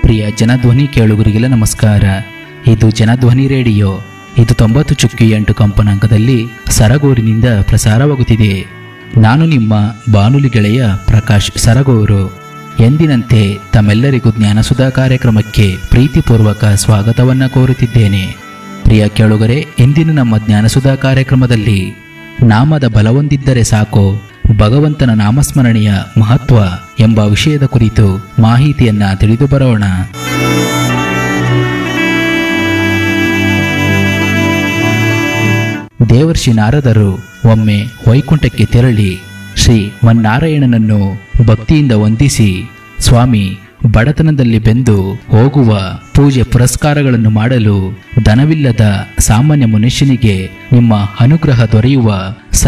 ಪ್ರಿಯ ಜನಧ್ವನಿ ಕೇಳುಗರಿಗೆಲ್ಲ ನಮಸ್ಕಾರ ಇದು ಜನಧ್ವನಿ ರೇಡಿಯೋ ಇದು ತೊಂಬತ್ತು ಚುಕ್ಕಿ ಎಂಟು ಕಂಪನಾಂಕದಲ್ಲಿ ಸರಗೂರಿನಿಂದ ಪ್ರಸಾರವಾಗುತ್ತಿದೆ ನಾನು ನಿಮ್ಮ ಬಾನುಲಿ ಗೆಳೆಯ ಪ್ರಕಾಶ್ ಸರಗೂರು ಎಂದಿನಂತೆ ತಮ್ಮೆಲ್ಲರಿಗೂ ಜ್ಞಾನಸುಧಾ ಕಾರ್ಯಕ್ರಮಕ್ಕೆ ಪ್ರೀತಿಪೂರ್ವಕ ಸ್ವಾಗತವನ್ನು ಕೋರುತ್ತಿದ್ದೇನೆ ಪ್ರಿಯ ಕೇಳುಗರೆ ಇಂದಿನ ನಮ್ಮ ಜ್ಞಾನಸುಧಾ ಕಾರ್ಯಕ್ರಮದಲ್ಲಿ ನಾಮದ ಬಲವೊಂದಿದ್ದರೆ ಸಾಕು ಭಗವಂತನ ನಾಮಸ್ಮರಣೆಯ ಮಹತ್ವ ಎಂಬ ವಿಷಯದ ಕುರಿತು ಮಾಹಿತಿಯನ್ನ ತಿಳಿದು ಬರೋಣ ದೇವರ್ಷಿ ನಾರದರು ಒಮ್ಮೆ ವೈಕುಂಠಕ್ಕೆ ತೆರಳಿ ಶ್ರೀ ಮನ್ನಾರಾಯಣನನ್ನು ಭಕ್ತಿಯಿಂದ ವಂದಿಸಿ ಸ್ವಾಮಿ ಬಡತನದಲ್ಲಿ ಬೆಂದು ಹೋಗುವ ಪೂಜೆ ಪುರಸ್ಕಾರಗಳನ್ನು ಮಾಡಲು ಧನವಿಲ್ಲದ ಸಾಮಾನ್ಯ ಮನುಷ್ಯನಿಗೆ ನಿಮ್ಮ ಅನುಗ್ರಹ ದೊರೆಯುವ